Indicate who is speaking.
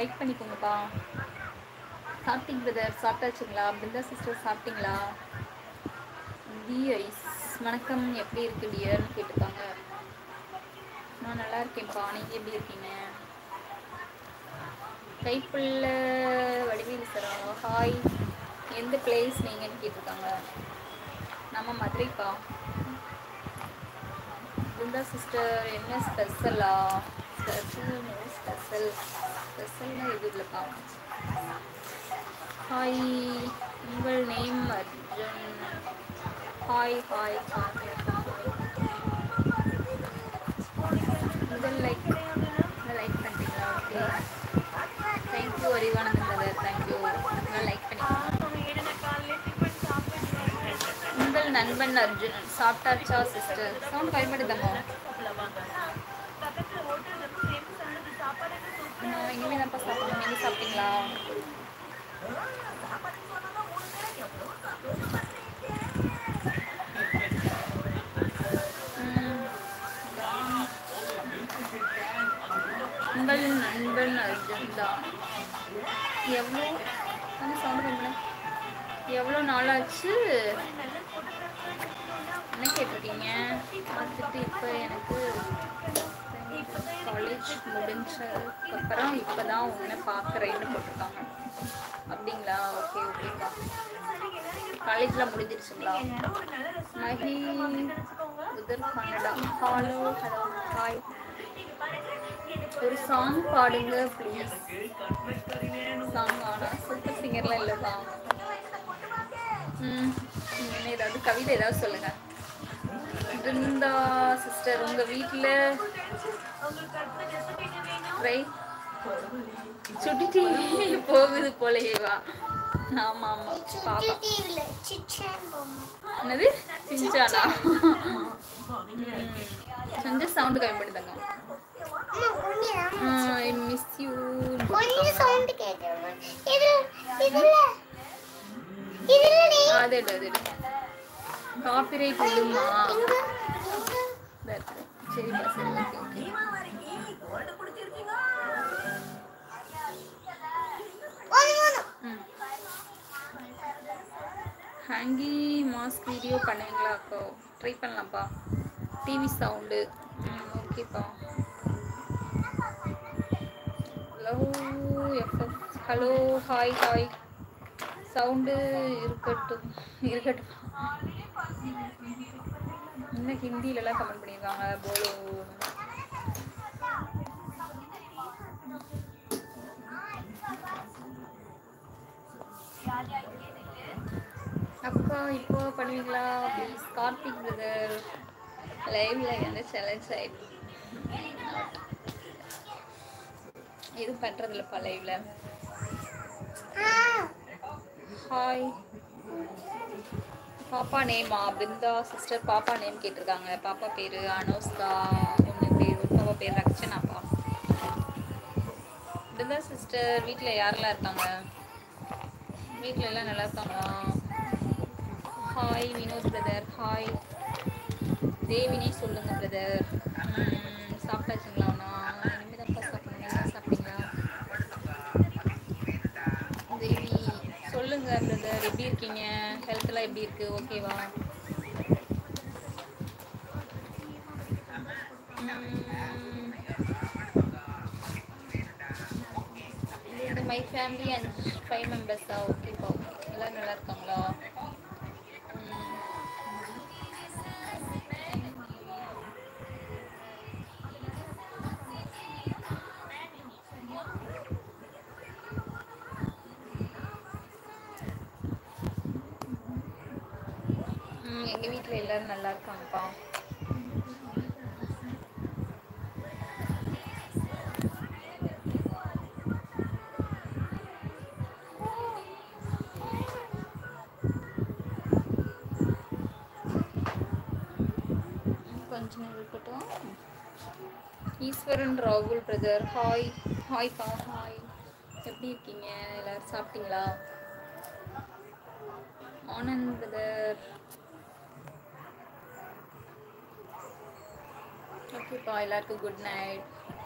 Speaker 1: Like பண்ணிக்கோங்கப்பா சாப்பிட்டீங்க brother சாப்பிட்டாச்சுங்களா பிருந்தா சிஸ்டர் சாப்பிட்டீங்களா டி ஐஸ் வணக்கம் எப்படி இருக்கு டியர்னு கேட்டிருக்காங்க நான் நல்லா இருக்கேன்ப்பா நீங்கள் எப்படி இருக்கீங்க கைப்புள்ள வடிவேல் சரா ஹாய் எந்த பிளேஸ் நீங்கன்னு கேட்டிருக்காங்க நம்ம மதுரைப்பா பிருந்தா சிஸ்டர் என்ன ஸ்பெஷலா ஸ்பெஷல் ஸ்பெஷல் ஸ்பெஷல்னா எது இல்லைப்பா ஹாய் உங்கள் நேம் அர்ஜுன் ஹாய் ஹாய் முதல் லைக் லைக் பண்ணிட்டீங்களா okay thank you Arivanandan brother thank you நல்லா லைக் பண்ணிக்கோங்க உங்கள் நண்பன் அர்ஜுன் சாப்பிட்டாச்சா சிஸ்டர் சவுண்ட் பயன்படுத்தாங்க நான் இனிமே தான்ப்பா சாப்பிடணும் நீங்கள் சாப்பிட்டீங்களா ம். உங்கள் நண்பன் அர்ஜுன் தான் எவ்வளோ அந்த சவுண்ட் கம்பெனி எவ்வளோ நாளாச்சு என்ன கேட்டிருக்கீங்க பார்த்துட்டு இப்போ எனக்கு காலேஜ் முடிஞ்சதுக்கப்புறம் இப்போ தான் உன்னை பார்க்குறேன்னு போட்டிருக்காங்க அப்படிங்களா ஓகே ஓகேப்பா காலேஜ்லாம் முடிஞ்சிருச்சுங்களா மஹி உதர் கன்னடா ஹலோ ஹலோ ஹாய் ஒரு சாங் பாடுங்க ப்ளீஸ் சாங் ஆனால் சூப்பர் சிங்கர்லாம் இல்லைப்பா ம் என்ன ஏதாவது கவிதை ஏதாவது சொல்லுங்க பிருந்தா சிஸ்டர் உங்க வீட்டில் ரைட் சுட்டி டிவி போகுது போலயேவா ஆமா ஆமா பாப்பா என்னது சிஞ்சானா ம். கொஞ்சம் சவுண்டு கம்மி பண்ணிதாங்க ஐ மிஸ் யூ அது எடு அது எடு காப்பிரைட் விடுமா இதா இருக்கு. சரிப்பா சரி ஓகே ஓகே ம் ஹேங்கி மாஸ்க் வீடியோ பண்ணுவீங்களா அக்கா ட்ரை பண்ணலாம்ப்பா டிவி சவுண்டு ம் ஓகேப்பா hello FF hello hi hi sound இருக்கட்டும் இருக்கட்டும் என்ன ஹிந்திலலாம் கமெண்ட் பண்ணியிருக்காங்க போலோ அக்கா இப்போ பண்ணுவீங்களா ப்ளீஸ் கார்த்திக் பிரதர் லைவ்ல என்ன சேலஞ்ச் ஆயிடுச்சு எதுவும் பண்றதில்லப்பா லைவ்ல ஹாய் பாப்பா நேமா பிருந்தா சிஸ்டர் பாப்பா நேம் கேட்டிருக்காங்க பாப்பா பேரு அனோஸ்கா ஒன்று பேர் ஒரு பாப்பா பேர் ரக்ஷனாப்பா பிருந்தா சிஸ்டர் வீட்டில் யாரெல்லாம் இருக்காங்க வீட்டில் எல்லாம் நல்லா இருக்காங்களா ஹாய் வினோத் பிரதர் ஹாய் தேவினே சொல்லுங்க பிரதர் சாப்பிட்டாச்சுங்களாண்ணா இனிமேல் தான் சாப்பிடணும் நீங்கள் சாப்பிட்டீங்களா தேவி சொல்லுங்க பிரதர் எப்படி இருக்கீங்க ஹெல்த்லாம் எப்படி இருக்கு ஓகேவா இது மை ஃபேமிலி அண்ட் ஃபைவ் மெம்பர்ஸா ஓகேப்பா ஓகே எல்லாம் நல்லா இருக்காங்களா ம். ம் எங்கள் வீட்டில் எல்லாரும் நல்லா இருக்காங்கப்பா கொஞ்ச நேரம் இருக்கட்டும் ஈஸ்வரன் ராகுல் பிரதர் ஹாய் ஹாய்ப்பா ஹாய் எப்படி இருக்கீங்க எல்லாரும் சாப்பிட்டீங்களா ஆனந்த் பிரதர் ஓகேப்பா எல்லாருக்கும் குட் நைட்